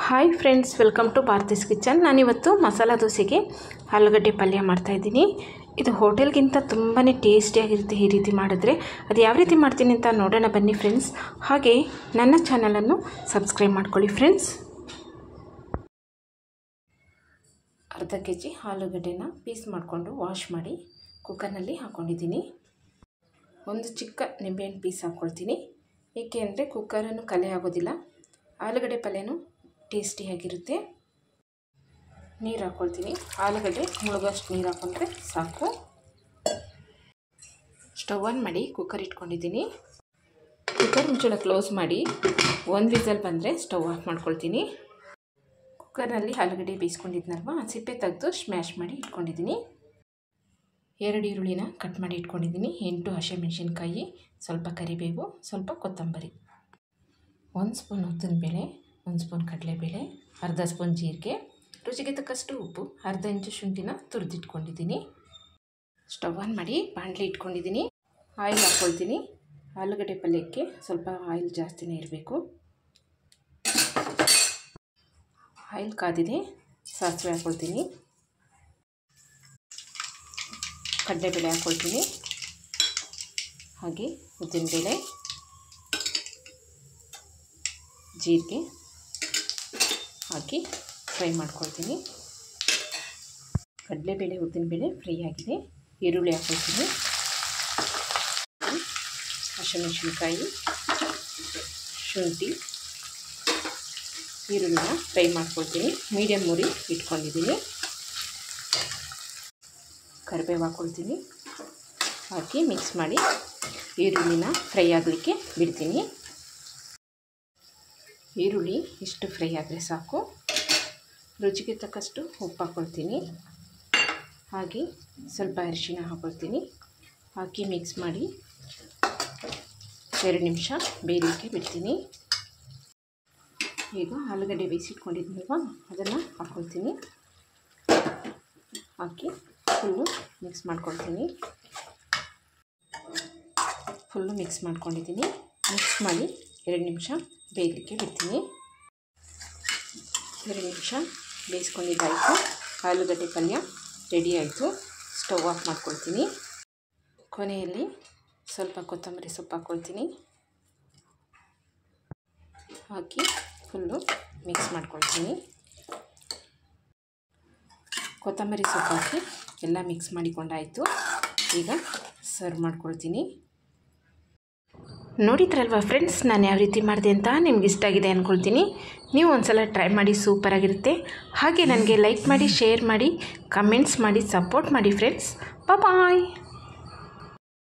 hi friends welcome to Bharathi's kitchen ನಾನಿವತ್ತು ಮಸಾಲ ದೋಸೆಗೆ ಆಲೂಗಡ್ಡೆ ಪಲ್ಯ ಮಾಡ್ತಾಯಿದ್ದೀನಿ ಇದು ಹೋಟೆಲ್ಗಿಂತ ತುಂಬಾ ಟೇಸ್ಟಿಯಾಗಿರುತ್ತೆ ಈ ರೀತಿ ಮಾಡಿದ್ರೆ ಅದು ಯಾವ ರೀತಿ ಮಾಡ್ತೀನಿ ಅಂತ ನೋಡೋಣ ಬನ್ನಿ ಫ್ರೆಂಡ್ಸ್ ಹಾಗೆ ನನ್ನ ಚಾನಲನ್ನು ಸಬ್ಸ್ಕ್ರೈಬ್ ಮಾಡ್ಕೊಳ್ಳಿ ಫ್ರೆಂಡ್ಸ್ ಅರ್ಧ ಕೆ ಜಿ ಆಲೂಗಡ್ಡೆನ ಪೀಸ್ ಮಾಡಿಕೊಂಡು ವಾಶ್ ಮಾಡಿ ಕುಕ್ಕರ್ನಲ್ಲಿ ಹಾಕ್ಕೊಂಡಿದ್ದೀನಿ ಒಂದು ಚಿಕ್ಕ ನಿಂಬೆಹಣ್ಣು ಪೀಸ್ ಹಾಕ್ಕೊಳ್ತೀನಿ ಏಕೆ ಅಂದರೆ ಕುಕ್ಕರನ್ನು ಕಲೆ ಆಗೋದಿಲ್ಲ ಆಲೂಗಡ್ಡೆ ಪಲ್ಯನೂ ಟೇಸ್ಟಿಯಾಗಿರುತ್ತೆ ನೀರು ಹಾಕ್ಕೊಳ್ತೀನಿ ಆಲೂಗಡ್ಡೆ ಮುಳುಗೋಷ್ಟು ನೀರು ಹಾಕ್ಕೊಂಡ್ರೆ ಸಾಕು ಸ್ಟವ್ ಆನ್ ಮಾಡಿ ಕುಕ್ಕರ್ ಇಟ್ಕೊಂಡಿದ್ದೀನಿ ಕುಕ್ಕರ್ ಮುಚ್ಚಳ ಕ್ಲೋಸ್ ಮಾಡಿ ಒಂದು ವಿಸಲ್ ಬಂದರೆ ಸ್ಟವ್ ಆಫ್ ಮಾಡ್ಕೊಳ್ತೀನಿ ಕುಕ್ಕರ್ನಲ್ಲಿ ಆಲೂಗಡ್ಡೆ ಬೇಯಿಸ್ಕೊಂಡಿದ್ನಲ್ವ ಸಿಪ್ಪೆ ತೆಗೆದು ಸ್ಮ್ಯಾಶ್ ಮಾಡಿ ಇಟ್ಕೊಂಡಿದ್ದೀನಿ ಎರಡು ಈರುಳ್ಳಿನ ಕಟ್ ಮಾಡಿ ಇಟ್ಕೊಂಡಿದ್ದೀನಿ ಎಂಟು ಹಸಿಮೆಣಸಿನ್ಕಾಯಿ ಸ್ವಲ್ಪ ಕರಿಬೇವು ಸ್ವಲ್ಪ ಕೊತ್ತಂಬರಿ ಒಂದು ಸ್ಪೂನ್ ಉದ್ದಿನಬೇಳೆ ಒಂದು ಸ್ಪೂನ್ ಕಡಲೆಬೇಳೆ ಅರ್ಧ ಸ್ಪೂನ್ ಜೀರಿಗೆ ರುಚಿಗೆ ತಕ್ಕಷ್ಟು ಉಪ್ಪು ಅರ್ಧ ಇಂಚು ಶುಂಠಿನ ತುರಿದಿಟ್ಕೊಂಡಿದ್ದೀನಿ ಸ್ಟವ್ ಆನ್ ಮಾಡಿ ಬಾಣಲೆ ಇಟ್ಕೊಂಡಿದ್ದೀನಿ ಆಯಿಲ್ ಹಾಕ್ಕೊಳ್ತೀನಿ ಆಲೂಗಡ್ಡೆ ಪಲ್ಯಕ್ಕೆ ಸ್ವಲ್ಪ ಆಯಿಲ್ ಜಾಸ್ತಿನೇ ಇರಬೇಕು ಆಯಿಲ್ ಕಾದಿದೆ ಸಾಸಿವೆ ಹಾಕ್ಕೊಳ್ತೀನಿ ಕಡಲೆಬೇಳೆ ಹಾಕ್ಕೊಳ್ತೀನಿ ಹಾಗೆ ಉದ್ದಿನಬೇಳೆ ಜೀರಿಗೆ ಹಾಕಿ ಫ್ರೈ ಮಾಡ್ಕೊಳ್ತೀನಿ ಕಡಲೆಬೇಳೆ ಉದ್ದಿನಬೇಳೆ ಫ್ರೈ ಆಗಿದೆ ಈರುಳ್ಳಿ ಹಾಕ್ಕೊಳ್ತೀನಿ ಹಸಿಮೆಣಸಿನ್ಕಾಯಿ ಶುಂಠಿ ಈರುಳ್ಳಿನ ಫ್ರೈ ಮಾಡ್ಕೊಳ್ತೀನಿ ಮೀಡಿಯಮ್ ಮುರಿ ಇಟ್ಕೊಂಡಿದ್ದೀನಿ ಕರಿಬೇವು ಹಾಕ್ಕೊಳ್ತೀನಿ ಹಾಕಿ ಮಿಕ್ಸ್ ಮಾಡಿ ಈರುಳ್ಳಿನ ಫ್ರೈ ಆಗಲಿಕ್ಕೆ ಬಿಡ್ತೀನಿ ಈರುಳ್ಳಿ ಇಷ್ಟು ಫ್ರೈ ಆದರೆ ಸಾಕು ರುಚಿಗೆ ತಕ್ಕಷ್ಟು ಉಪ್ಪು ಹಾಕ್ಕೊಳ್ತೀನಿ ಹಾಗೆ ಸ್ವಲ್ಪ ಅರಿಶಿನ ಹಾಕ್ಕೊಳ್ತೀನಿ ಹಾಕಿ ಮಿಕ್ಸ್ ಮಾಡಿ ಎರಡು ನಿಮಿಷ ಬೇಯಲಿಕ್ಕೆ ಬಿಡ್ತೀನಿ ಈಗ ಆಲೂಗಡ್ಡೆ ಬೇಯಿಸಿಟ್ಕೊಂಡಿದ್ದೀನಲ್ವ ಅದನ್ನು ಹಾಕ್ಕೊಳ್ತೀನಿ ಹಾಕಿ ಫುಲ್ಲು ಮಿಕ್ಸ್ ಮಾಡ್ಕೊಳ್ತೀನಿ ಫುಲ್ಲು ಮಿಕ್ಸ್ ಮಾಡ್ಕೊಂಡಿದ್ದೀನಿ ಮಿಕ್ಸ್ ಮಾಡಿ ಎರಡು ನಿಮಿಷ ಬೇಯಲಿಕ್ಕೆ ಬಿಡ್ತೀನಿ ಎರಡು ನಿಮಿಷ ಬೇಯಿಸ್ಕೊಂಡಿದ್ದಾಯಿತು ಆಲೂಗಡ್ಡೆ ಪಲ್ಯ ರೆಡಿ ಆಯಿತು ಸ್ಟವ್ ಆಫ್ ಮಾಡ್ಕೊಳ್ತೀನಿ ಕೊನೆಯಲ್ಲಿ ಸ್ವಲ್ಪ ಕೊತ್ತಂಬರಿ ಸೊಪ್ಪು ಹಾಕ್ಕೊಳ್ತೀನಿ ಹಾಕಿ ಫುಲ್ಲು ಮಿಕ್ಸ್ ಮಾಡ್ಕೊಳ್ತೀನಿ ಕೊತ್ತಂಬರಿ ಸೊಪ್ಪು ಹಾಕಿ ಎಲ್ಲ ಮಿಕ್ಸ್ ಮಾಡಿಕೊಂಡಾಯಿತು ಈಗ ಸರ್ವ್ ಮಾಡ್ಕೊಳ್ತೀನಿ ನೋಡಿದ್ರಲ್ವ ಫ್ರೆಂಡ್ಸ್ ನಾನು ಯಾವ ರೀತಿ ಮಾಡಿದೆ ಅಂತ ನಿಮ್ಗೆ ಇಷ್ಟ ಆಗಿದೆ ಅಂದ್ಕೊಳ್ತೀನಿ ನೀವು ಒಂದ್ಸಲ ಟ್ರೈ ಮಾಡಿ ಸೂಪರಾಗಿರುತ್ತೆ ಹಾಗೆ ನನಗೆ ಲೈಕ್ ಮಾಡಿ ಶೇರ್ ಮಾಡಿ ಕಮೆಂಟ್ಸ್ ಮಾಡಿ ಸಪೋರ್ಟ್ ಮಾಡಿ ಫ್ರೆಂಡ್ಸ್ ಬಾಯ್